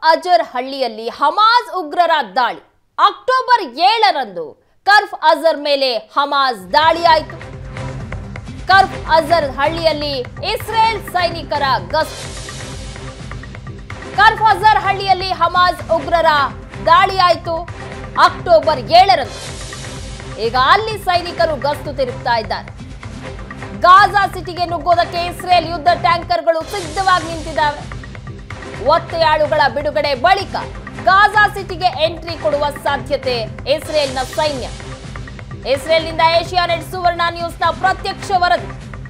ಅಜರ್ ಹಳ್ಳಿಯಲ್ಲಿ ಹಮಾಜ್ ಉಗ್ರರ ದಾಳಿ ಅಕ್ಟೋಬರ್ ಏಳರಂದು ಕರ್ಫ್ ಅಜರ್ ಮೇಲೆ ಹಮಾಜ್ ದಾಳಿಯಾಯಿತು ಕರ್ಫ್ ಅಜರ್ ಹಳ್ಳಿಯಲ್ಲಿ ಇಸ್ರೇಲ್ ಸೈನಿಕರ ಗಸ್ತು ಕರ್ಫ್ ಅಜರ್ ಹಳ್ಳಿಯಲ್ಲಿ ಹಮಾಜ್ ಉಗ್ರರ ದಾಳಿಯಾಯಿತು ಅಕ್ಟೋಬರ್ ಏಳರಂದು ಈಗ ಅಲ್ಲಿ ಸೈನಿಕರು ಗಸ್ತು ತಿರುಗ್ತಾ ಇದ್ದಾರೆ ಗಾಜಾ ಸಿಟಿಗೆ ನುಗ್ಗೋದಕ್ಕೆ ಇಸ್ರೇಲ್ ಯುದ್ಧ ಟ್ಯಾಂಕರ್ಗಳು ಸಿದ್ಧವಾಗಿ ನಿಂತಿದ್ದಾವೆ ಒತ್ತೆಯಾಳುಗಳ ಬಿಡುಗಡೆ ಬಳಿಕ ಗಾಜಾ ಸಿಟಿಗೆ ಎಂಟ್ರಿ ಕೊಡುವ ಸಾಧ್ಯತೆ ಇಸ್ರೇಲ್ನ ಸೈನ್ಯ ಇಸ್ರೇಲ್ನಿಂದ ಏಷ್ಯಾ ನೆಟ್ ಸುವರ್ಣ ನ್ಯೂಸ್ನ ಪ್ರತ್ಯಕ್ಷ ವರದಿ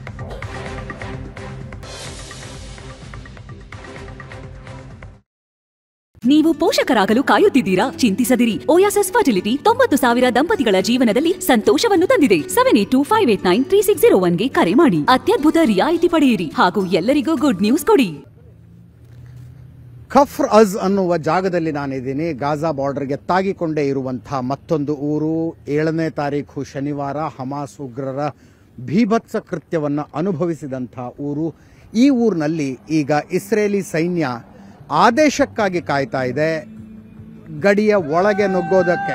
ನೀವು ಪೋಷಕರಾಗಲು ಕಾಯುತ್ತಿದ್ದೀರಾ ಚಿಂತಿಸದಿರಿ ಓಯಾಸಸ್ ಫರ್ಟಿಲಿಟಿ ತೊಂಬತ್ತು ಸಾವಿರ ದಂಪತಿಗಳ ಜೀವನದಲ್ಲಿ ಸಂತೋಷವನ್ನು ತಂದಿದೆ seven eight two five eight nine three six zero ಒನ್ಗೆ ಕರೆ ಮಾಡಿ ಅತ್ಯದ್ಭುತ ರಿಯಾಯಿತಿ ಪಡೆಯಿರಿ ಹಾಗೂ ಎಲ್ಲರಿಗೂ ಗುಡ್ ನ್ಯೂಸ್ ಕೊಡಿ ಖಫ್ರ್ ಅಜ್ ಅನ್ನುವ ಜಾಗದಲ್ಲಿ ನಾನಿದ್ದೀನಿ ಗಾಜಾ ಬಾರ್ಡರ್ಗೆ ತಾಗಿಕೊಂಡೇ ಇರುವಂಥ ಮತ್ತೊಂದು ಊರು ಏಳನೇ ತಾರೀಖು ಶನಿವಾರ ಹಮಾಸ್ ಉಗ್ರರ ಭೀಭತ್ಸ ಕೃತ್ಯವನ್ನು ಅನುಭವಿಸಿದಂಥ ಊರು ಈ ಊರಿನಲ್ಲಿ ಈಗ ಇಸ್ರೇಲಿ ಸೈನ್ಯ ಆದೇಶಕ್ಕಾಗಿ ಕಾಯ್ತಾ ಇದೆ ಗಡಿಯ ಒಳಗೆ ನುಗ್ಗೋದಕ್ಕೆ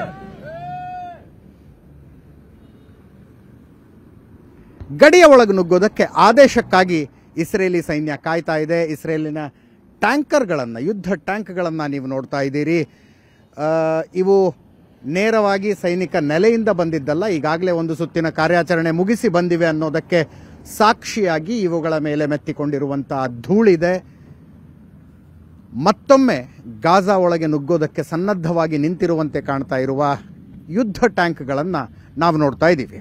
ಗಡಿಯ ಒಳಗೆ ನುಗ್ಗೋದಕ್ಕೆ ಆದೇಶಕ್ಕಾಗಿ ಇಸ್ರೇಲಿ ಸೈನ್ಯ ಕಾಯ್ತಾ ಇದೆ ಇಸ್ರೇಲಿನ ಟ್ಯಾಂಕರ್ಗಳನ್ನು ಯುದ್ಧ ಟ್ಯಾಂಕ್ಗಳನ್ನು ನೀವು ನೋಡ್ತಾ ಇದ್ದೀರಿ ಆ, ಇವು ನೇರವಾಗಿ ಸೈನಿಕ ನೆಲೆಯಿಂದ ಬಂದಿದ್ದಲ್ಲ ಈಗಾಗಲೇ ಒಂದು ಸುತ್ತಿನ ಕಾರ್ಯಾಚರಣೆ ಮುಗಿಸಿ ಬಂದಿವೆ ಅನ್ನೋದಕ್ಕೆ ಸಾಕ್ಷಿಯಾಗಿ ಇವುಗಳ ಮೇಲೆ ಮೆತ್ತಿಕೊಂಡಿರುವಂಥ ಧೂಳಿದೆ ಮತ್ತೊಮ್ಮೆ ಗಾಜಾ ಒಳಗೆ ನುಗ್ಗೋದಕ್ಕೆ ಸನ್ನದ್ಧವಾಗಿ ನಿಂತಿರುವಂತೆ ಕಾಣ್ತಾ ಇರುವ ಯುದ್ಧ ಟ್ಯಾಂಕ್ಗಳನ್ನು ನಾವು ನೋಡ್ತಾ ಇದ್ದೀವಿ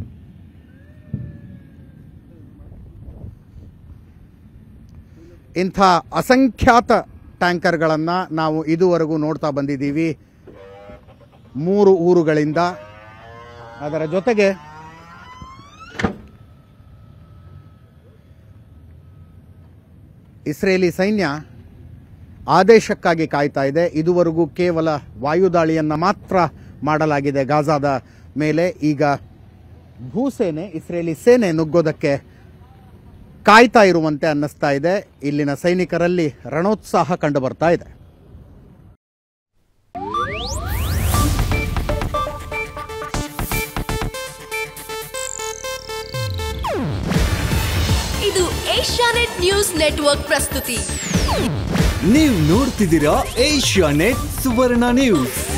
ಇಂಥ ಅಸಂಖ್ಯಾತ ಟ್ಯಾಂಕರ್ಗಳನ್ನು ನಾವು ಇದುವರೆಗೂ ನೋಡ್ತಾ ಬಂದಿದ್ದೀವಿ ಮೂರು ಊರುಗಳಿಂದ ಅದರ ಜೊತೆಗೆ ಇಸ್ರೇಲಿ ಸೈನ್ಯ ಆದೇಶಕ್ಕಾಗಿ ಕಾಯ್ತಾ ಇದೆ ಇದುವರೆಗೂ ಕೇವಲ ವಾಯುದಾಳಿಯನ್ನು ಮಾತ್ರ ಮಾಡಲಾಗಿದೆ ಗಾಜಾದ ಮೇಲೆ ಈಗ ಭೂಸೇನೆ ಇಸ್ರೇಲಿ ಸೇನೆ ನುಗ್ಗೋದಕ್ಕೆ ಕಾಯ್ತಾ ಇರುವಂತೆ ಅನ್ನಿಸ್ತಾ ಇದೆ ಇಲ್ಲಿನ ಸೈನಿಕರಲ್ಲಿ ರಣೋತ್ಸಾಹ ಕಂಡು ಬರ್ತಾ ಇದೆ ಇದು ಏಷ್ಯಾನೆಟ್ ನ್ಯೂಸ್ ನೆಟ್ವರ್ಕ್ ಪ್ರಸ್ತುತಿ ನೀವು ನೋಡ್ತಿದ್ದೀರಾ ಏಷ್ಯಾ ನೆಟ್ ಸುವರ್ಣ ನ್ಯೂಸ್